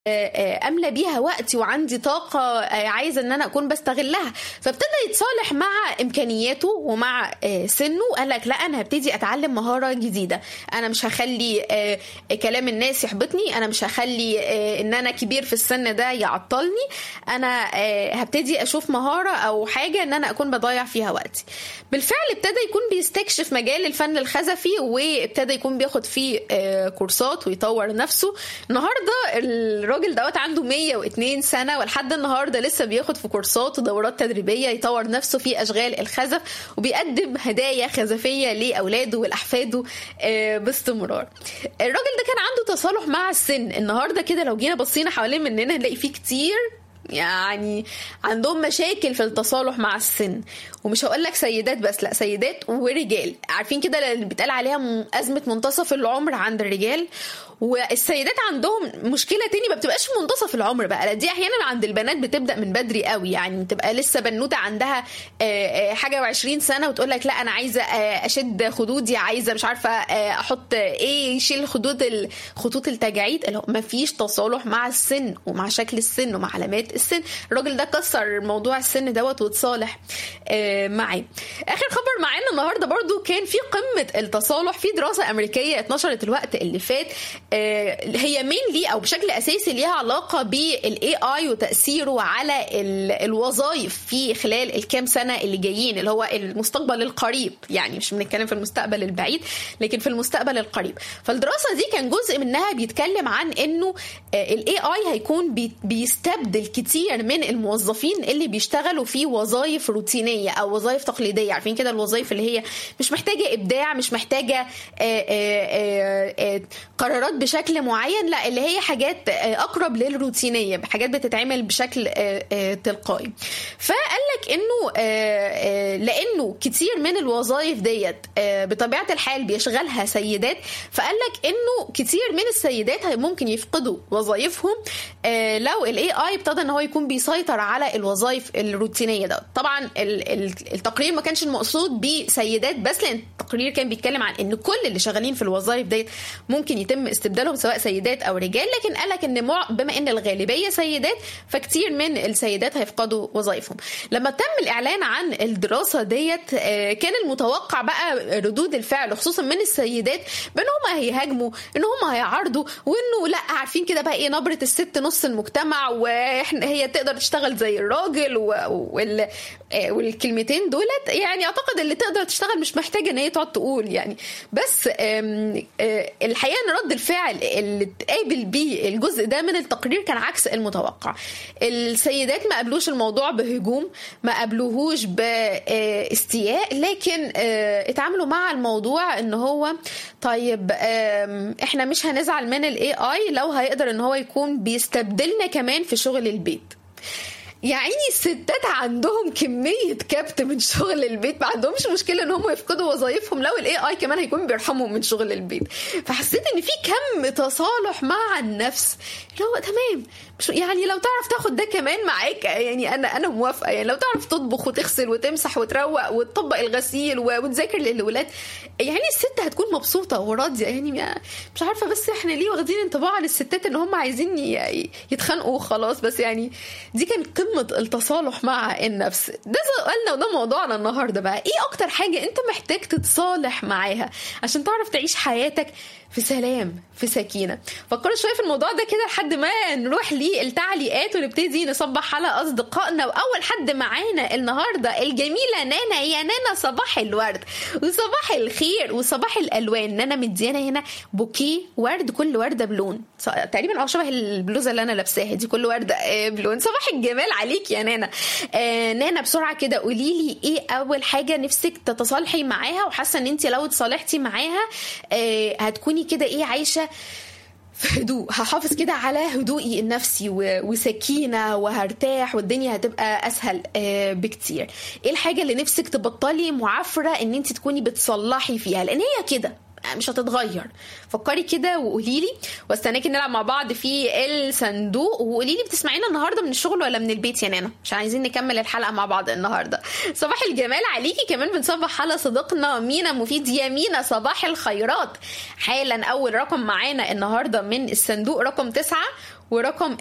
املى بيها وقتي وعندي طاقه عايزه ان انا اكون بستغلها فابتدى يتصالح مع امكانياته ومع سنه قال لك لا انا هبتدي اتعلم مهاره جديده انا مش هخلي كلام الناس يحبطني انا مش هخلي ان انا كبير في السن ده يعطلني انا هبتدي اشوف مهاره او حاجه ان انا اكون بضيع فيها وقتي بالفعل ابتدى يكون بيستكشف مجال الفن الخزفي وابتدى يكون بياخد فيه كورسات ويطور نفسه النهارده الراجل دوت عنده 102 سنه ولحد النهارده لسه بياخد في كورسات ودورات تدريبيه يطور نفسه في اشغال الخزف وبيقدم هدايا خزفيه لاولاده ولاحفاده باستمرار. الراجل ده كان عنده تصالح مع السن النهارده كده لو جينا بصينا حوالين مننا هنلاقي فيه كتير يعني عندهم مشاكل في التصالح مع السن ومش هقول لك سيدات بس لا سيدات ورجال عارفين كده اللي بيتقال عليها ازمه منتصف العمر عند الرجال والسيدات عندهم مشكله تاني ما بتبقاش في منتصف العمر بقى لا دي احيانا عند البنات بتبدا من بدري قوي يعني تبقى لسه بنوته عندها حاجه و20 سنه وتقول لك لا انا عايزه اشد خدودي عايزه مش عارفه احط ايه يشيل خدود خطوط التجاعيد اللي ما فيش تصالح مع السن ومع شكل السن ومع علامات السن الراجل ده كسر موضوع السن دوت وتصالح معاه اخر خبر معانا النهارده برضو كان في قمه التصالح في دراسه امريكيه اتنشرت الوقت اللي فات هي مينلي او بشكل اساسي ليها علاقه بالاي اي وتاثيره على الوظائف في خلال الكام سنه اللي جايين اللي هو المستقبل القريب يعني مش بنتكلم في المستقبل البعيد لكن في المستقبل القريب فالدراسه دي كان جزء منها بيتكلم عن انه الاي اي هيكون بيستبدل كتير من الموظفين اللي بيشتغلوا في وظائف روتينيه او وظائف تقليديه عارفين كده الوظائف اللي هي مش محتاجه ابداع مش محتاجه قرارات بشكل معين لا اللي هي حاجات اقرب للروتينيه حاجات بتتعمل بشكل تلقائي فقال لك انه لانه كتير من الوظائف ديت بطبيعه الحال بيشغلها سيدات فقال لك انه كتير من السيدات ممكن يفقدوا وظائفهم لو الاي اي ابتدى ان هو يكون بيسيطر على الوظائف الروتينيه ده طبعا التقرير ما كانش المقصود بسيدات بس لان التقرير كان بيتكلم عن ان كل اللي شغالين في الوظائف ديت ممكن يتم استبدالهم سواء سيدات او رجال لكن قال لك ان بما ان الغالبيه سيدات فكتير من السيدات هيفقدوا وظائفهم لما تم الاعلان عن الدراسه ديت كان المتوقع بقى ردود الفعل خصوصا من السيدات بان هم هيهاجموا ان هم هيعارضوا وانه لا عارفين كده بقى ايه نبره الست نص المجتمع واحنا هي تقدر تشتغل زي الراجل وال والكلمتين دولت يعني اعتقد اللي تقدر تشتغل مش محتاجه ان هي تقعد تقول يعني بس الحقيقه ان رد الفعل اللي اتقابل بيه الجزء ده من التقرير كان عكس المتوقع السيدات ما قابلوش الموضوع بهجوم ما قابلوهوش باستياء لكن اتعاملوا مع الموضوع ان هو طيب احنا مش هنزعل من الاي اي لو هيقدر ان هو يكون بيستبدلنا كمان في شغل البيت يا عيني الستات عندهم كمية كبت من شغل البيت ما عندهمش مشكلة ان هم يفقدوا وظائفهم لو الاي اي كمان هيكون بيرحمهم من شغل البيت فحسيت ان في كم تصالح مع النفس اللي هو تمام مش يعني لو تعرف تاخد ده كمان معاك يعني انا انا موافقة يعني لو تعرف تطبخ وتغسل وتمسح وتروق وتطبق الغسيل وتذاكر للولاد يعني الست هتكون مبسوطة وراضية يعني مش عارفة بس احنا ليه واخدين انطباع عن الستات ان هم عايزين يتخانقوا وخلاص بس يعني دي كانت قمة قمه التصالح مع النفس ده سؤالنا وده موضوعنا النهارده بقى ايه اكتر حاجه انت محتاج تتصالح معاها عشان تعرف تعيش حياتك في سلام في سكينه فكروا شويه في الموضوع ده كده لحد ما نروح للتعليقات ونبتدي نصبح على اصدقائنا واول حد معانا النهارده الجميله نانا يا نانا صباح الورد وصباح الخير وصباح الالوان نانا مديانا هنا بوكيه ورد كل ورده بلون تقريبا اه شبه البلوزه اللي انا لابساها دي كل ورده بلون صباح الجمال عليك يا نانا آه نانا بسرعه كده قولي لي ايه اول حاجه نفسك تتصالحي معاها وحاسه ان انت لو اتصالحتي معاها آه هتكوني كده ايه عايشه في هدوء هحافظ كده على هدوئي النفسي وسكينه وهرتاح والدنيا هتبقى اسهل بكتير ايه الحاجه اللي نفسك تبطلي معافره ان انت تكوني بتصلحي فيها لان هي كده مش هتتغير فكري كده وقولي لي واستناكي نلعب مع بعض في الصندوق وقولي لي بتسمعينا النهارده من الشغل ولا من البيت يا نانا مش عايزين نكمل الحلقه مع بعض النهارده صباح الجمال عليكي كمان بنصبح على صديقنا مينا مفيد يا مينا صباح الخيرات حالا اول رقم معانا النهارده من الصندوق رقم تسعة ورقم